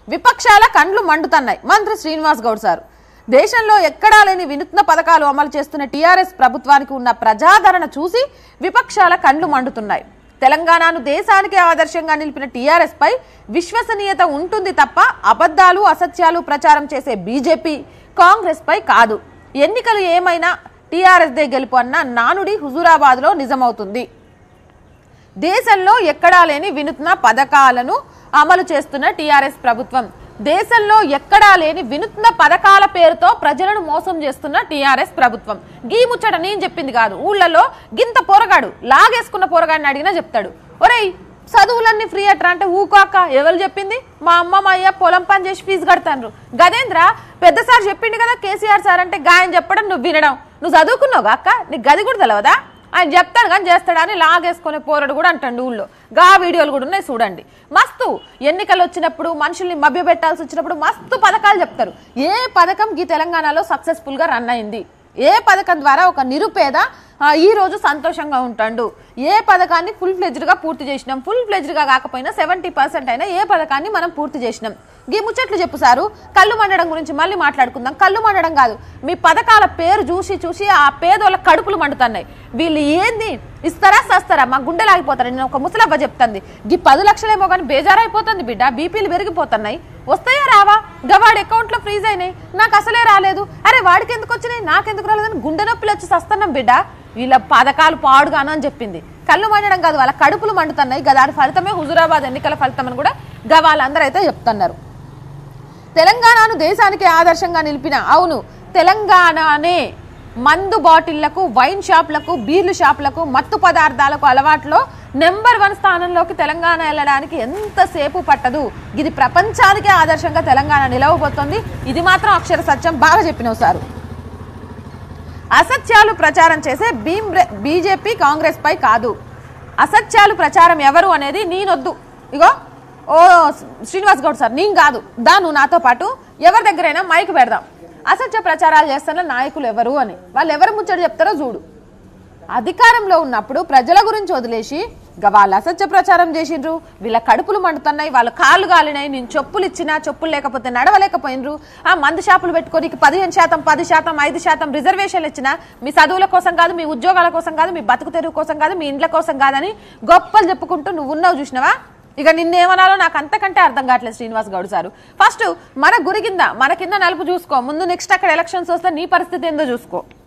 విపక్షాల కండ్లు మండుతున్నాయి మంత్రి శ్రీనివాస్ గౌడ్ సార్ దేశంలో ఎక్కడా లేని వినూత్న పథకాలు అమలు చేస్తున్న టీఆర్ఎస్ ప్రభుత్వానికి ఉన్న ప్రజాదరణ చూసి విపక్షాల కండ్లు మండుతున్నాయి తెలంగాణను దేశానికి ఆదర్శంగా నిలిపిన టీఆర్ఎస్ పై విశ్వసనీయత ఉంటుంది తప్ప అబద్ధాలు అసత్యాలు ప్రచారం చేసే బీజేపీ కాంగ్రెస్ పై కాదు ఎన్నికలు ఏమైనా టీఆర్ఎస్ దే గెలుపు అన్న నానుడి హుజూరాబాద్ లో నిజమవుతుంది దేశంలో ఎక్కడా లేని వినూత్న పథకాలను అమలు చేస్తున్న టీఆర్ఎస్ ప్రభుత్వం దేశంలో ఎక్కడా లేని వినూత్న పథకాల పేరుతో ప్రజలను మోసం చేస్తున్న టీఆర్ఎస్ ప్రభుత్వం గీ ముచ్చట నేను చెప్పింది కాదు ఊళ్ళలో గింత పోరగాడు లాగేసుకున్న పోరగాడిని అడిగినా చెప్తాడు ఒరేయ్ చదువులన్నీ ఫ్రీ అట్రా అంటే ఊకోక ఎవరు చెప్పింది మా అమ్మ మా అయ్య పొలం పని చేసి ఫీజు కడతాను గదేంద్ర పెద్ద సార్ చెప్పిండు కదా కేసీఆర్ సార్ అంటే గాయం చెప్పడం నువ్వు వినడం నువ్వు చదువుకున్నావు అక్క నీకు గది కూడా తెలవదా ఆయన చెప్తాడు కానీ చేస్తాడని లాగేసుకునే పోరడు కూడా అంటాడు ఊళ్ళో గా వీడియోలు కూడా ఉన్నాయి చూడండి మస్తు ఎన్నికలు వచ్చినప్పుడు మనుషుల్ని మభ్యపెట్టాల్సి వచ్చినప్పుడు మస్తు పథకాలు చెప్తారు ఏ పథకం ఈ తెలంగాణలో సక్సెస్ఫుల్ గా రన్ అయింది ఏ పథకం ద్వారా ఒక నిరుపేద ఆ, ఈ రోజు సంతోషంగా ఉంటాడు ఏ పథకాన్ని ఫుల్ ఫ్లెజ్డ్గా పూర్తి చేసినాం ఫుల్ ఫ్లెజ్డ్గా కాకపోయినా సెవెంటీ పర్సెంట్ అయినా ఏ పథకాన్ని మనం పూర్తి చేసినాం ఈ ముచ్చట్లు చెప్పు సారు కళ్ళు మండడం గురించి మళ్ళీ మాట్లాడుకుందాం కళ్ళు మండడం కాదు మీ పథకాల పేరు చూసి చూసి ఆ పేదోళ్ళ కడుపులు మండుతున్నాయి వీళ్ళు ఏంది ఇస్తారా సస్తారా మా గుండెలు ఆగిపోతారు నేను ఒక ముసలవ్వ చెప్తుంది ఈ పది లక్షలేమో కానీ బేజారైపోతుంది బిడ్డ బీపీలు పెరిగిపోతున్నాయి వస్తాయా రావా గవాడి అకౌంట్ లో ఫ్రీజ్ అయినాయి నాకు అసలే రాలేదు అరే వాడికి ఎందుకు వచ్చినాయి నాకెందుకు రాలేదని గుండె నొప్పులు వచ్చి సస్తున్నాం బిడ్డ వీళ్ళ పథకాలు పాడుగాను అని చెప్పింది కళ్ళు మండడం కాదు వాళ్ళ కడుపులు మండుతున్నాయి గ దాని ఫలితమే హుజురాబాద్ ఎన్నికల ఫలితం అని కూడా గా వాళ్ళందరూ అయితే చెప్తున్నారు తెలంగాణను దేశానికి ఆదర్శంగా నిలిపిన అవును తెలంగాణనే మందు బాటిళ్లకు వైన్ షాప్లకు బీర్లు షాపులకు మత్తు పదార్థాలకు అలవాట్లో నెంబర్ వన్ స్థానంలోకి తెలంగాణ వెళ్ళడానికి ఎంతసేపు పట్టదు ఇది ప్రపంచానికే ఆదర్శంగా తెలంగాణ నిలవబోతోంది ఇది మాత్రం అక్షర సత్యం బాగా చెప్పినావు సారు అసత్యాలు ప్రచారం చేసే భీమ్ బీజేపీ కాంగ్రెస్ పై కాదు అసత్యాలు ప్రచారం ఎవరు అనేది నేనొద్దు ఇగో ఓ శ్రీనివాస్ గౌడ్ సార్ నేను కాదు దా నువ్వు నాతో పాటు ఎవరి దగ్గరైనా మైక్ పెడదాం అసత్య ప్రచారాలు చేస్తున్న నాయకులు ఎవరు అని వాళ్ళు ఎవరు ముచ్చట చెప్తారో చూడు అధికారంలో ఉన్నప్పుడు ప్రజల గురించి వదిలేసి ఇక వాళ్ళు అసత్య ప్రచారం చేసిండ్రు వీళ్ళ కడుపులు మండుతున్నాయి వాళ్ళ కాళ్ళు కాలినాయి నేను చెప్పులు ఇచ్చినా చెప్పులు లేకపోతే నడవలేకపోయినరు ఆ మందు షాపులు పెట్టుకొని పదిహేను శాతం పది శాతం ఐదు శాతం రిజర్వేషన్లు ఇచ్చినా మీ చదువుల కోసం కాదు మీ ఉద్యోగాల కోసం కాదు మీ బతుకు తెరువు కోసం కాదు మీ ఇండ్ల కోసం కాదని గొప్పలు చెప్పుకుంటూ నువ్వు ఉన్నావు చూసినావా ఇక నిన్నేమనాలో నాకు అంతకంటే అర్థం కావట్లేదు శ్రీనివాస్ గౌడ్ సారు ఫస్ట్ మన గురి కింద మన కింద నలుపు చూసుకో ముందు నెక్స్ట్ అక్కడ ఎలక్షన్స్ వస్తే నీ పరిస్థితి ఏందో చూసుకో